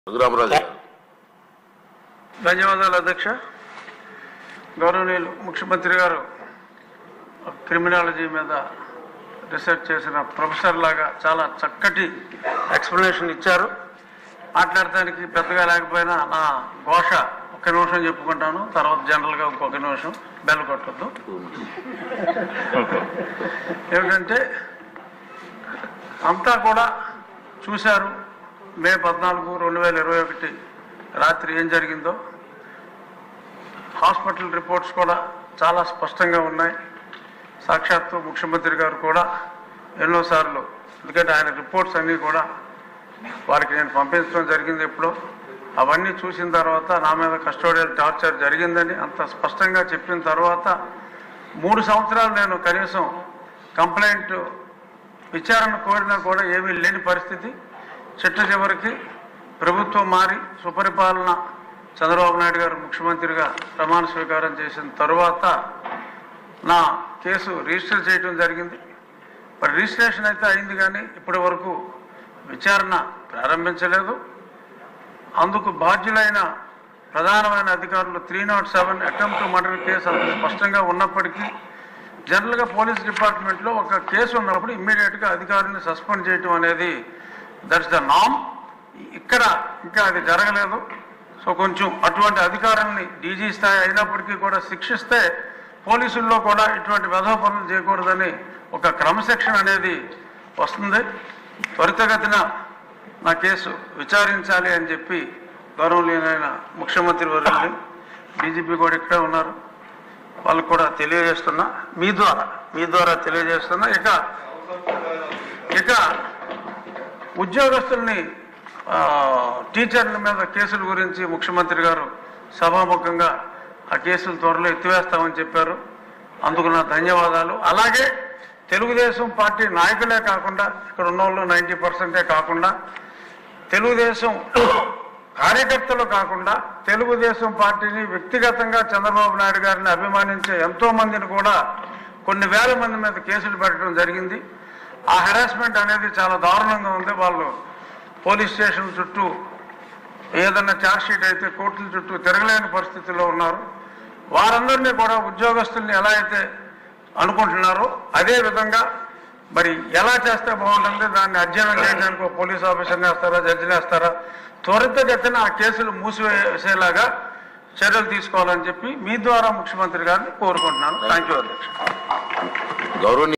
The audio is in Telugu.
రఘురామరాజు గారు ధన్యవాదాలు అధ్యక్ష గౌరవనీయులు ముఖ్యమంత్రి గారు క్రిమినాలజీ మీద రీసెర్చ్ చేసిన ప్రొఫెసర్ లాగా చాలా చక్కటి ఎక్స్ప్లెనేషన్ ఇచ్చారు మాట్లాడటానికి పెద్దగా లేకపోయినా నా ఘోష ఒక్క నిమిషం చెప్పుకుంటాను తర్వాత జనరల్గా ఇంకొక నిమిషం బెల్ కొట్టద్దు ఏమిటంటే అంతా కూడా చూశారు మే పద్నాలుగు రెండు వేల ఇరవై ఒకటి రాత్రి ఏం జరిగిందో హాస్పిటల్ రిపోర్ట్స్ కూడా చాలా స్పష్టంగా ఉన్నాయి సాక్షాత్తు ముఖ్యమంత్రి గారు కూడా ఎన్నోసార్లు ఎందుకంటే ఆయన రిపోర్ట్స్ అన్నీ కూడా వారికి నేను పంపించడం జరిగింది ఎప్పుడో అవన్నీ చూసిన తర్వాత నా మీద కస్టోడియల్ టార్చర్ జరిగిందని అంత స్పష్టంగా చెప్పిన తర్వాత మూడు సంవత్సరాలు నేను కనీసం కంప్లైంట్ విచారణ కోరినా కూడా ఏమీ లేని పరిస్థితి చిట్ట చివరికి ప్రభుత్వం మారి సుపరిపాలన చంద్రబాబు నాయుడు గారు ముఖ్యమంత్రిగా ప్రమాణ స్వీకారం చేసిన తరువాత నా కేసు రిజిస్టర్ చేయడం జరిగింది మరి రిజిస్ట్రేషన్ అయితే అయింది కానీ ఇప్పటి వరకు విచారణ ప్రారంభించలేదు అందుకు బాధ్యులైన ప్రధానమైన అధికారులు three naught seven attempt murder case అంత స్పష్టంగా ఉన్నప్పటికీ జనరల్గా పోలీస్ డిపార్ట్మెంట్లో ఒక కేసు ఉన్నప్పుడు ఇమ్మీడియట్గా అధికారులను సస్పెండ్ చేయటం అనేది దట్స్ ద నామ్ ఇక్కడ ఇంకా అది జరగలేదు సో కొంచెం అటువంటి అధికారాన్ని డీజీ స్థాయి అయినప్పటికీ కూడా శిక్షిస్తే పోలీసుల్లో కూడా ఇటువంటి వెధవ పనులు చేయకూడదని ఒక క్రమశిక్షణ అనేది వస్తుంది త్వరితగతిన నా కేసు విచారించాలి అని చెప్పి గౌరవనీయులైన ముఖ్యమంత్రి వర్యుల్ని డీజీపీ కూడా ఇక్కడే ఉన్నారు వాళ్ళకు కూడా తెలియజేస్తున్నా మీ ద్వారా మీ ద్వారా తెలియజేస్తున్నా ఇక ఇక ఉద్యోగస్తుల్ని ఆ, టీచర్ల మీద కేసుల గురించి ముఖ్యమంత్రి గారు సభాముఖంగా ఆ కేసులు త్వరలో ఎత్తివేస్తామని చెప్పారు అందుకు నా ధన్యవాదాలు అలాగే తెలుగుదేశం పార్టీ నాయకులే కాకుండా ఇక్కడ ఉన్న వాళ్ళు నైంటీ పర్సెంటే కాకుండా తెలుగుదేశం కార్యకర్తలు కాకుండా తెలుగుదేశం పార్టీని వ్యక్తిగతంగా చంద్రబాబు నాయుడు గారిని అభిమానించే ఎంతో మందిని కూడా కొన్ని వేల మంది మీద కేసులు పెట్టడం జరిగింది ఆ హెరాస్మెంట్ అనేది చాలా దారుణంగా ఉంది వాళ్ళు పోలీస్ స్టేషన్ చుట్టూ ఏదన్నా ఛార్జ్ షీట్ అయితే కోర్టుల చుట్టూ తిరగలేని పరిస్థితిలో ఉన్నారు వారందరినీ కూడా ఉద్యోగస్తుల్ని ఎలా అయితే అనుకుంటున్నారో అదే విధంగా మరి ఎలా చేస్తే బాగుంటుంది దాన్ని అధ్యయనం చేయడానికి ఒక పోలీస్ ఆఫీసర్ని వేస్తారా జడ్జిని వేస్తారా త్వరితగతిన ఆ కేసులు మూసివేసేలాగా చర్యలు తీసుకోవాలని చెప్పి మీ ద్వారా ముఖ్యమంత్రి గారిని కోరుకుంటున్నాను థ్యాంక్ యూ అధ్యక్ష గౌరవ